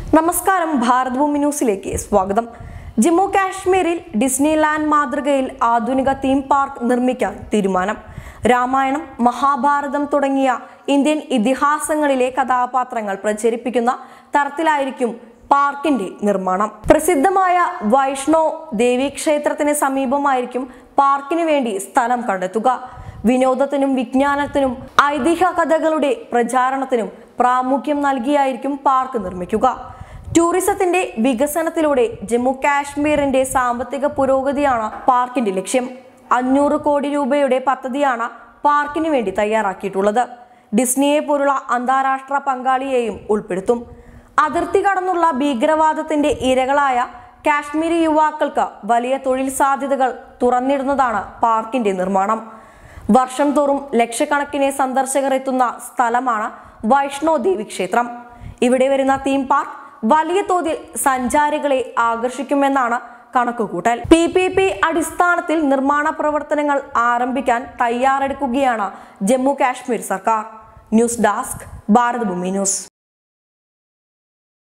നമസ്കാരം ഭാരത് ഭൂമി ന്യൂസിലേക്ക് സ്വാഗതം ജമ്മു കാശ്മീരിൽ ഡിസ്നി ലാൻഡ് മാതൃകയിൽ ആധുനിക തീം പാർക്ക് നിർമ്മിക്കാൻ തീരുമാനം രാമായണം മഹാഭാരതം തുടങ്ങിയ ഇന്ത്യൻ ഇതിഹാസങ്ങളിലെ കഥാപാത്രങ്ങൾ പ്രചരിപ്പിക്കുന്ന തരത്തിലായിരിക്കും പാർക്കിന്റെ നിർമ്മാണം പ്രസിദ്ധമായ വൈഷ്ണോ ദേവി ക്ഷേത്രത്തിന് സമീപമായിരിക്കും പാർക്കിന് വേണ്ടി സ്ഥലം കണ്ടെത്തുക വിനോദത്തിനും വിജ്ഞാനത്തിനും ഐതിഹ്യ കഥകളുടെ പ്രചാരണത്തിനും പ്രാമുഖ്യം നൽകിയായിരിക്കും പാർക്ക് നിർമ്മിക്കുക ടൂറിസത്തിന്റെ വികസനത്തിലൂടെ ജമ്മു കാശ്മീരിന്റെ സാമ്പത്തിക പുരോഗതിയാണ് പാർക്കിന്റെ ലക്ഷ്യം അഞ്ഞൂറ് കോടി രൂപയുടെ പദ്ധതിയാണ് പാർക്കിന് വേണ്ടി തയ്യാറാക്കിയിട്ടുള്ളത് ഡിസ്നിയെ പോലുള്ള അന്താരാഷ്ട്ര പങ്കാളിയെയും ഉൾപ്പെടുത്തും അതിർത്തി കടന്നുള്ള ഭീകരവാദത്തിന്റെ ഇരകളായ കാശ്മീരി യുവാക്കൾക്ക് വലിയ തൊഴിൽ സാധ്യതകൾ തുറന്നിടുന്നതാണ് പാർക്കിന്റെ നിർമ്മാണം വർഷം തോറും ലക്ഷക്കണക്കിന് സന്ദർശകർ എത്തുന്ന സ്ഥലമാണ് വൈഷ്ണോ ദേവി ക്ഷേത്രം ഇവിടെ വരുന്ന തീം പാർക്ക് വലിയ തോതിൽ സഞ്ചാരികളെ ആകർഷിക്കുമെന്നാണ് കണക്കുകൂട്ടൽ പി പി പി അടിസ്ഥാനത്തിൽ നിർമ്മാണ പ്രവർത്തനങ്ങൾ ആരംഭിക്കാൻ തയ്യാറെടുക്കുകയാണ് ജമ്മു കാശ്മീർ സർക്കാർ ന്യൂസ് ഡെസ്ക് ഭാരത് ഭൂമി ന്യൂസ്